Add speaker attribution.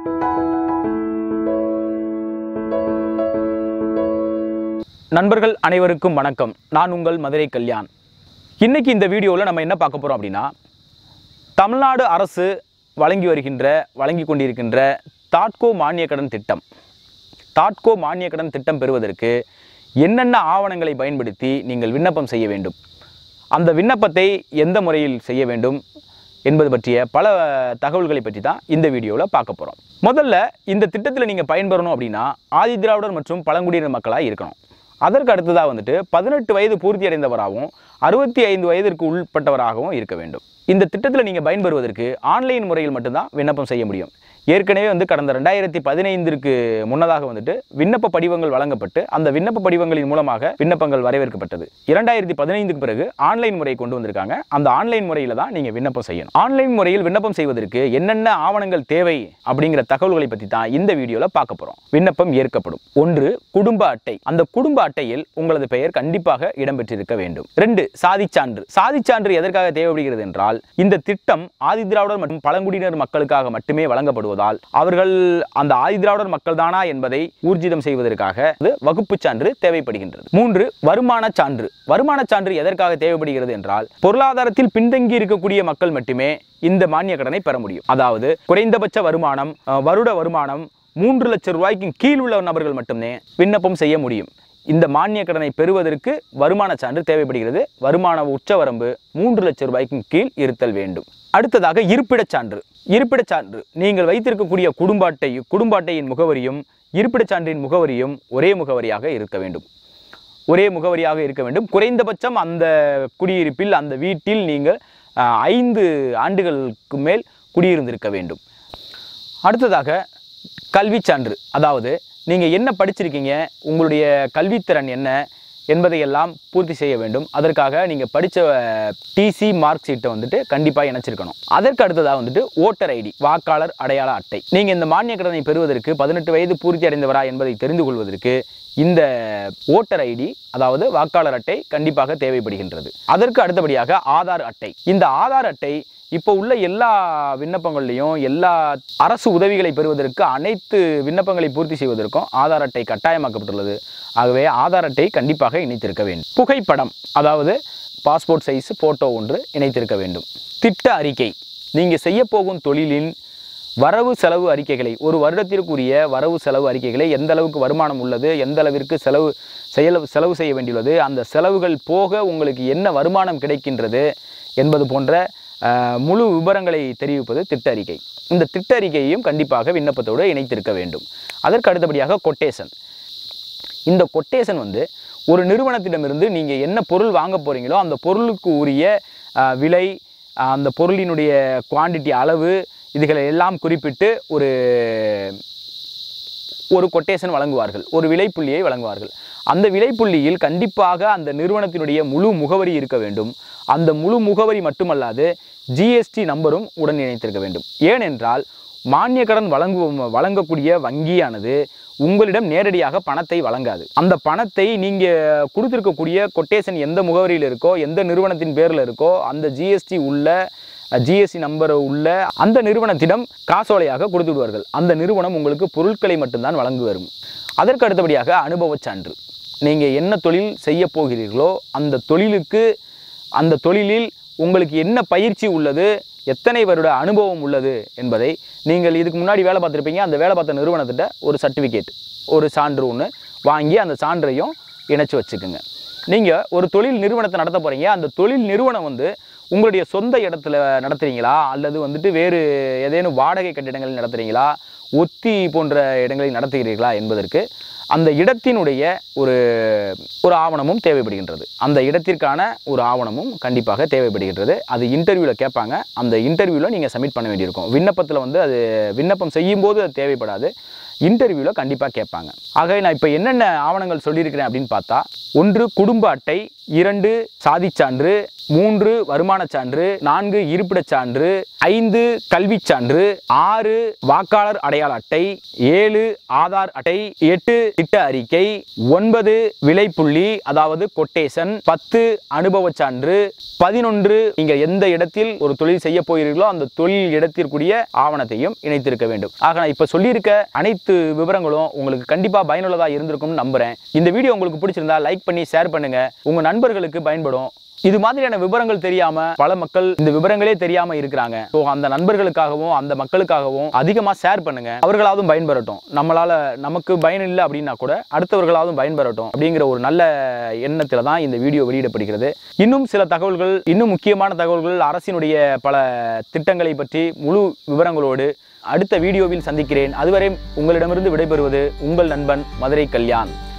Speaker 1: நண்பர்கள் அனைவருக்கும் வணக்கம் நான் உங்கள் மதுரை கல்யாண் இன்னைக்கு இந்த வீடியோவில் நம்ம என்ன பார்க்க போகிறோம் அப்படின்னா தமிழ்நாடு அரசு வழங்கி வருகின்ற வழங்கி கொண்டிருக்கின்ற தாட்கோ மானிய கடன் திட்டம் தாட்கோ மானிய கடன் திட்டம் பெறுவதற்கு என்னென்ன ஆவணங்களை பயன்படுத்தி நீங்கள் விண்ணப்பம் செய்ய வேண்டும் அந்த விண்ணப்பத்தை எந்த முறையில் செய்ய வேண்டும் என்பது பற்றிய பல தகவல்களை பற்றி தான் இந்த வீடியோவில் பார்க்க போகிறோம் முதல்ல இந்த திட்டத்தில் நீங்கள் பயன்பெறணும் அப்படின்னா ஆதி திராவிடர் மற்றும் பழங்குடியினர் மக்களாக இருக்கணும் அதற்கு அடுத்ததாக வந்துட்டு பதினெட்டு வயது பூர்த்தி அடைந்தவராகவும் அறுபத்தி ஐந்து வயதிற்கு உட்பட்டவராகவும் இருக்க வேண்டும் இந்த திட்டத்தில் நீங்கள் பயன்பெறுவதற்கு ஆன்லைன் முறையில் மட்டும்தான் விண்ணப்பம் செய்ய முடியும் ஏற்கனவே வந்து கடந்த ரெண்டாயிரத்தி பதினைந்திற்கு முன்னதாக வந்துட்டு விண்ணப்ப படிவங்கள் வழங்கப்பட்டு அந்த விண்ணப்ப படிவங்களின் மூலமாக விண்ணப்பங்கள் வரவேற்கப்பட்டது இரண்டாயிரத்தி பதினைந்துக்கு பிறகு ஆன்லைன் முறை கொண்டு வந்திருக்காங்க அந்த ஆன்லைன் முறையில் தான் நீங்கள் விண்ணப்பம் செய்யணும் ஆன்லைன் முறையில் விண்ணப்பம் செய்வதற்கு என்னென்ன ஆவணங்கள் தேவை அப்படிங்கிற தகவல்களை பற்றி தான் இந்த வீடியோவில் பார்க்க போகிறோம் விண்ணப்பம் ஏற்கப்படும் ஒன்று குடும்ப அட்டை அந்த குடும்ப அட்டையில் உங்களது பெயர் கண்டிப்பாக இடம்பெற்றிருக்க வேண்டும் ரெண்டு சாதிச்சான்று சாதிச்சான்று எதற்காக தேவைப்படுகிறது என்றால் இந்த திட்டம் ஆதிதிராவிடர் மற்றும் பழங்குடியினர் மக்களுக்காக மட்டுமே வழங்கப்படுவதால் அவர்கள் அந்த ஆதிதிராவிடர் மக்கள் தானா என்பதை ஊர்ஜிதம் செய்வதற்காக இது வகுப்புச் சான்று தேவைப்படுகின்றது மூன்று வருமான சான்று வருமான சான்று எதற்காக தேவைப்படுகிறது என்றால் பொருளாதாரத்தில் பின்தங்கி இருக்கக்கூடிய மக்கள் மட்டுமே இந்த மானிய கடனை பெற முடியும் அதாவது குறைந்தபட்ச வருமானம் அஹ், வருட வருமானம் மூன்று லட்சம் ரூபாய்க்கு கீழ் உள்ள நபர்கள் மட்டுமே விண்ணப்பம் செய்ய முடியும் இந்த மானிய கடனை பெறுவதற்கு வருமான சான்று தேவைப்படுகிறது வருமான உச்சவரம்பு மூன்று லட்சம் ரூபாய்க்கு கீழ் இருத்தல் வேண்டும் அடுத்ததாக இருப்பிடச் சான்று இருப்பிடச் சான்று நீங்கள் வைத்திருக்கக்கூடிய குடும்ப அட்டை குடும்ப அட்டையின் முகவரியும் இருப்பிடச் சான்றின் முகவரியும் ஒரே முகவரியாக இருக்க வேண்டும் ஒரே முகவரியாக இருக்க வேண்டும் குறைந்தபட்சம் அந்த குடியிருப்பில் அந்த வீட்டில் நீங்கள் அஹ், ஐந்து ஆண்டுகளுக்கு மேல் குடியிருந்திருக்க வேண்டும் அடுத்ததாக கல்விச் சான்று அதாவது நீங்கள் என்ன படிச்சிருக்கீங்க உங்களுடைய கல்வித்திறன் என்ன என்பதையெல்லாம் பூர்த்தி செய்ய வேண்டும் அதற்காக நீங்கள் படித்த டிசி மார்க் ஷீட்டை வந்துட்டு கண்டிப்பாக இணைச்சிருக்கணும் அதற்கு அடுத்ததாக வந்துட்டு ஓட்டர் ஐடி வாக்காளர் அடையாள அட்டை நீங்கள் இந்த மானிய கடனை பெறுவதற்கு பதினெட்டு வயது பூர்த்தி அடைந்தவரா என்பதை தெரிந்து கொள்வதற்கு இந்த ஓட்டர் ஐடி அதாவது வாக்காளர் அட்டை கண்டிப்பாக தேவைப்படுகின்றது அதற்கு அடுத்தபடியாக ஆதார் அட்டை இந்த ஆதார் அட்டை இப்போ உள்ள எல்லா விண்ணப்பங்கள்லையும் எல்லா அரசு உதவிகளை பெறுவதற்கு அனைத்து விண்ணப்பங்களை பூர்த்தி செய்வதற்கும் ஆதார் அட்டை கட்டாயமாக்கப்பட்டுள்ளது ஆகவே ஆதார் அட்டை கண்டிப்பாக இணைத்திருக்க வேண்டும் புகைப்படம் அதாவது பாஸ்போர்ட் சைஸ் ஃபோட்டோ ஒன்று இணைத்திருக்க வேண்டும் திட்ட அறிக்கை நீங்கள் செய்ய போகும் தொழிலின் வரவு செலவு அறிக்கைகளை ஒரு வருடத்திற்குரிய வரவு செலவு அறிக்கைகளை எந்த அளவுக்கு வருமானம் உள்ளது எந்த அளவிற்கு செலவு செயல் செலவு செய்ய வேண்டியுள்ளது அந்த செலவுகள் போக உங்களுக்கு என்ன வருமானம் கிடைக்கின்றது என்பது போன்ற அஹ், முழு விவரங்களை தெரிவிப்பது திட்ட அறிக்கை இந்த திட்ட அறிக்கையையும் கண்டிப்பாக விண்ணப்பத்தோடு இணைத்திருக்க வேண்டும் அதற்கு அடுத்தபடியாக கொட்டேஷன் இந்த கொட்டேஷன் வந்து ஒரு நிறுவனத்திடமிருந்து நீங்கள் என்ன பொருள் வாங்க போகிறீங்களோ அந்த பொருளுக்கு உரிய அஹ், விலை அஹ், அந்த பொருளினுடைய குவாண்டிட்டி அளவு இதுகளை எல்லாம் குறிப்பிட்டு ஒரு ஒரு கொட்டேஷன் வழங்குவார்கள் ஒரு விலைப்புள்ளியை வழங்குவார்கள் அந்த விலைப்புள்ளியில் கண்டிப்பாக அந்த நிறுவனத்தினுடைய முழு முகவரி இருக்க வேண்டும் அந்த முழு முகவரி மட்டுமல்லாது ஜிஎஸ்டி நம்பரும் உடன் இணைத்திருக்க வேண்டும் ஏனென்றால் மானிய கடன் வழங்கும் வழங்கக்கூடிய வங்கியானது உங்களிடம் நேரடியாக பணத்தை வழங்காது அந்த பணத்தை நீங்கள் கொடுத்துருக்கக்கூடிய கொட்டேஷன் எந்த முகவரியில் இருக்கோ எந்த நிறுவனத்தின் பேரில் இருக்கோ அந்த ஜிஎஸ்டி உள்ள ஜிஎஸ்டி நம்பர் உள்ள அந்த நிறுவனத்திடம் காசோலையாக கொடுத்து விடுவார்கள் அந்த நிறுவனம் உங்களுக்கு பொருட்களை மட்டும்தான் வழங்கி வரும் அதற்கு அடுத்தபடியாக அனுபவச் சான்று நீங்கள் என்ன தொழில் செய்ய போகிறீர்களோ அந்த தொழிலுக்கு அந்த தொழிலில் உங்களுக்கு என்ன பயிற்சி உள்ளது எத்தனை வருட அனுபவம் உள்ளது என்பதை நீங்கள் இதுக்கு முன்னாடி வேலை பார்த்துருப்பீங்க அந்த வேலை பார்த்த நிறுவனத்திட்ட ஒரு சர்டிஃபிகேட் ஒரு சான்று ஒன்று வாங்கி அந்த சான்றையும் இணைச்சி வச்சுக்கோங்க நீங்கள் ஒரு தொழில் நிறுவனத்தை நடத்த போகிறீங்க அந்த தொழில் நிறுவனம் வந்து உங்களுடைய சொந்த இடத்துல நடத்துகிறீங்களா அல்லது வந்துட்டு வேறு ஏதேனும் வாடகை கட்டிடங்களில் நடத்துகிறீங்களா ஒத்தி போன்ற இடங்களில் நடத்துகிறீர்களா என்பதற்கு அந்த இடத்தினுடைய ஒரு ஒரு ஆவணமும் தேவைப்படுகின்றது அந்த இடத்திற்கான ஒரு ஆவணமும் கண்டிப்பாக தேவைப்படுகின்றது அது இன்டர்வியூவில் கேட்பாங்க அந்த இன்டர்வியூவில் நீங்கள் சப்மிட் பண்ண வேண்டியிருக்கும் விண்ணப்பத்தில் வந்து அது விண்ணப்பம் செய்யும்போது அது தேவைப்படாது இன்டர்வியூவில் கண்டிப்பாக கேட்பாங்க ஆக நான் இப்போ என்னென்ன ஆவணங்கள் சொல்லியிருக்கிறேன் அப்படின்னு பார்த்தா ஒன்று குடும்ப அட்டை இரண்டு சாதிச் சான்று மூன்று வருமானச் சான்று நான்கு இருப்பிடச் சான்று ஐந்து கல்விச் சான்று ஆறு வாக்காளர் அடையாள அட்டை ஏழு ஆதார் அட்டை எட்டு திட்ட அறிக்கை ஒன்பது விலைப்புள்ளி அதாவது கொட்டேஷன் பத்து அனுபவச் சான்று பதினொன்று நீங்கள் எந்த இடத்தில் ஒரு தொழில் செய்ய போகிறீர்களோ அந்த தொழில் இடத்திற்குரிய ஆவணத்தையும் இணைத்திருக்க வேண்டும் ஆக நான் இப்போ சொல்லியிருக்க அனைத்து விவரங்களும் உங்களுக்கு கண்டிப்பாக பயனுள்ளதாக இருந்திருக்கும்னு நம்புறேன் இந்த வீடியோ உங்களுக்கு பிடிச்சிருந்தா லைக் பண்ணி ஷேர் பண்ணுங்க உங்க நண்பர்களுக்கு பயன்படும் இது மாதிரியான விவரங்கள் தெரியாம பல மக்கள் இந்த விவரங்களே தெரியாம இருக்கிறாங்க ஸோ அந்த நண்பர்களுக்காகவும் அந்த மக்களுக்காகவும் அதிகமா ஷேர் பண்ணுங்க அவர்களாவது பயன்பெறட்டும் நம்மளால நமக்கு பயன் இல்லை அப்படின்னா கூட அடுத்தவர்களாவது பயன்பெறட்டும் அப்படிங்கிற ஒரு நல்ல எண்ணத்துல தான் இந்த வீடியோ வெளியிடப்படுகிறது இன்னும் சில தகவல்கள் இன்னும் முக்கியமான தகவல்கள் அரசினுடைய பல திட்டங்களை பற்றி முழு விவரங்களோடு அடுத்த வீடியோவில் சந்திக்கிறேன் அதுவரை உங்களிடமிருந்து விடைபெறுவது உங்கள் நண்பன் மதுரை கல்யாண்